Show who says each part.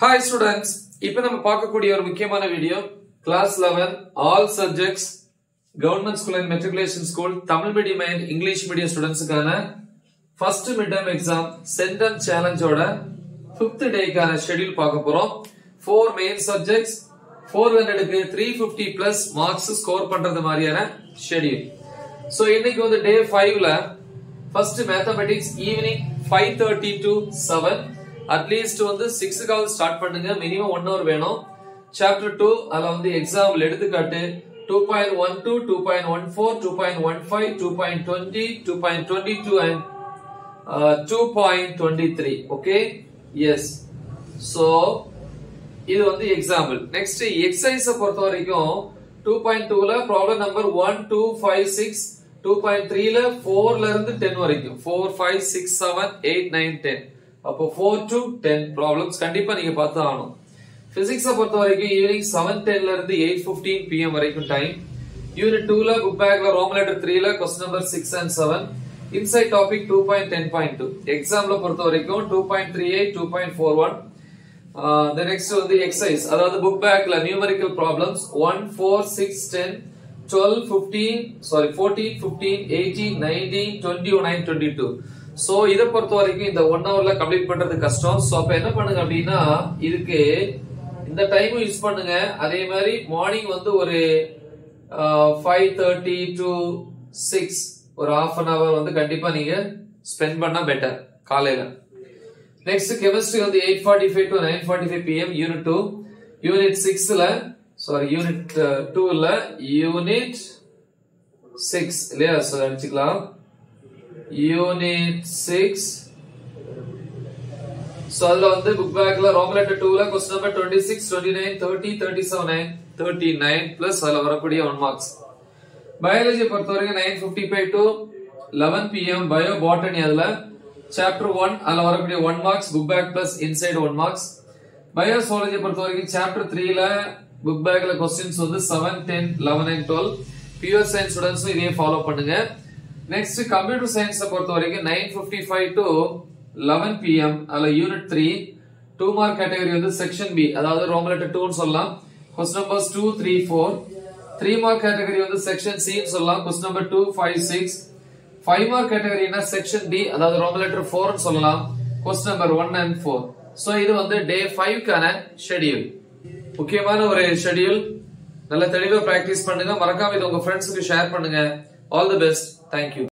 Speaker 1: hi students இப்போ நம்ம பார்க்கக்கூடிய ஒரு முக்கியமான video class eleven all subjects government school and matriculation school Tamil medium and English medium ஸ்டூடெண்ட்ஸுக்கான first mid term exam centum சேலஞ்சோட ஃபிஃப்த் டேக்கான ஷெட்யூல் பார்க்க போறோம் ஃபோர் மெயின் சப்ஜெக்ட்ஸ் ஃபோர் ஹண்ட்ரடுக்கு three fifty plus marks score பண்றது மாதிரியான ஷெட்யூல் ஸோ இன்னைக்கு வந்து டே ஃபைவ்ல first mathematics evening five thirty to seven at least வந்து சிக்ஸுக்காவது ஸ்டார்ட் பண்ணுங்க மினிமம் ஒன் ஹவர் வேணும் சாப்டர் டூ அதில் வந்து எக்ஸாம்பிள் எடுத்துக்காட்டு two point one two two point one four two point one five two point twenty two point twenty two and two point twenty three okay yes so இது வந்து example next exercise பொறுத்த வரைக்கும் two point டூல problem number one two five six two point த்ரீல ஃபோர்ல இருந்து ten வரைக்கும் four five six seven eight nine ten அப்போ ஃபோர் டு டென் ப்ராப்ளம்ஸ் கண்டிப்பா நீங்க பார்த்து ஆகணும் பிசிக்ஸை பொறுத்த வரைக்கும் ஈவினிங் செவன் டென்ல இருந்து எயிட் பிப்டீன் பிஎம் வரைக்கும் டைம் யூனிட் டூல புக் பேக்ல ரோம் லெட்டர் த்ரீல question number six and seven inside topic two point ten point two எக்ஸாம்ல பொறுத்த வரைக்கும் two point three eight two point four one next வந்து எக்ஸசைஸ் அதாவது புக் பேக்ல numerical problems one four six ten twelve fifteen sorry fourteen fifteen eighteen nineteen twenty one nine twenty two so இதை பொறுத்த வரைக்கும் இந்த ஒன் ஹவர்ல complete பண்றது கஷ்டம் சோ அப்ப என்ன பண்ணுங்க அப்படின்னா இதுக்கு இந்த டைம் யூஸ் பண்ணுங்க அதே மாதிரி மார்னிங் வந்து ஒரு ஃபைவ் தேர்ட்டி டு சிக்ஸ் ஒரு ஹாஃப் அன் ஹவர் வந்து கண்டிப்பா நீங்க ஸ்பெண்ட் பண்ணா பெட்டர் காலையில நெக்ஸ்ட் கெமிஸ்ட்ரி வந்து eight forty five to nine forty five PM unit two unit சிக்ஸ்ல சாரி யூனிட் டூல யூனிட் சிக்ஸ் இல்லையா ஸோ அடிச்சுக்கலாம் யூனிட் சிக்ஸ் ஸோ அதுல வந்து புக் பேக்ல ரோம் லெட்டர் டூல question number twenty six twenty nine thirty thirty seven nine thirty nine plus அதுல வரக்கூடிய ஒன் மார்க்ஸ் பயாலஜி பொறுத்த வரைக்கும் nine fifty five to eleven PM bio botany அதுல சாப்டர் ஒன் அதுல வரக்கூடிய one marks book back plus inside one marks biozoology பொறுத்த வரைக்கும் chapter த்ரீல புக் பேக்ல கொஸ்டின்ஸ் வந்து seven ten eleven and twelve pure science ஸ்டூடெண்ட்ஸும் இதே ஃபாலோ பண்ணுங்க நெக்ஸ்ட் கம்ப்யூட்டர் சயின்ஸ் பொறுத்த வரைக்கும் nine fifty five to eleven PM அதுல unit three two mark category வந்து செக்ஷன் பி அதாவது ரோம் லெட்டர் டூன்னு சொல்லலாம் question numbers two three four three mark category வந்து செக்ஷன் சின்னு சொல்லலாம் question number two five six five mark கேட்டகரினா section D அதாவது ரோம் லெட்டர் ஃபோர்னு சொல்லலாம் question number one and four so இது வந்து டே ஃபைவ்க்கான ஷெடியூல் முக்கியமான ஒரு ஷெடியூல் நல்ல தெளிவா பிராக்டிஸ் பண்ணுங்க மறக்காம இது உங்க ஃப்ரெண்ட்ஸுக்கு ஷேர் பண்ணுங்க ஆல் தி பெஸ்ட் தேங்க்யூ